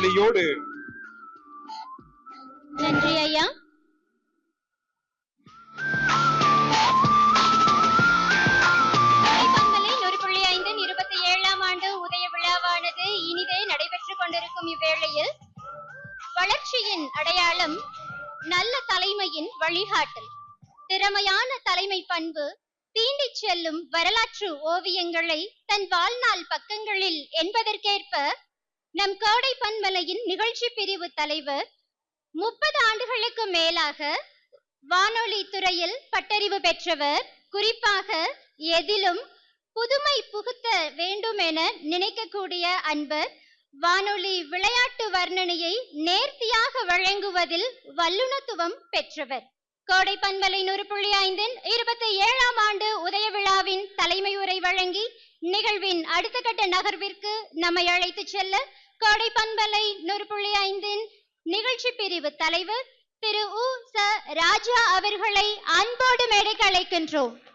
நன்றியோடு நன்றி ஐயா பண்பலை நூறு புள்ளி ஐந்தின் இருபத்தி ஏழாம் ஆண்டு உதய விழாவானது இனிதே நடைபெற்றுக் கொண்டிருக்கும் இவ்வேளையில் வளர்ச்சியின் அடையாளம் நல்ல தலைமையின் வழிகாட்டல் திறமையான தலைமை பண்பு தீண்டிச் செல்லும் வரலாற்று ஓவியங்களை தன் வாழ்நாள் பக்கங்களில் என்பதற்கேற்ப நம் கோடை பண்பலையின் நிகழ்ச்சி பிரிவு தலைவர் முப்பது ஆண்டுகளுக்கு மேலாக வானொலி துறையில் பட்டறிவு பெற்றவர் குறிப்பாக எதிலும் புதுமை புகுத்த வேண்டும் என நினைக்கக்கூடிய அன்பர் வானொலி விளையாட்டு வர்ணனையை நேர்த்தியாக வழங்குவதில் வல்லுனத்துவம் பெற்றவர் கோடை பண்பலை நூறு புள்ளி ஐந்தின் இருபத்தி ஏழாம் ஆண்டு உதய விழாவின் தலைமை உரை வழங்கி நிகழ்வின் அடுத்த கட்ட நகர்விற்கு நம்மை அழைத்துச் செல்ல கோடை பண்பலை நூறு புள்ளி ஐந்தின் நிகழ்ச்சி பிரிவு தலைவர் திரு உ ச ராஜா அவர்களை அன்போடு மேடைக்கு அழைக்கின்றோம்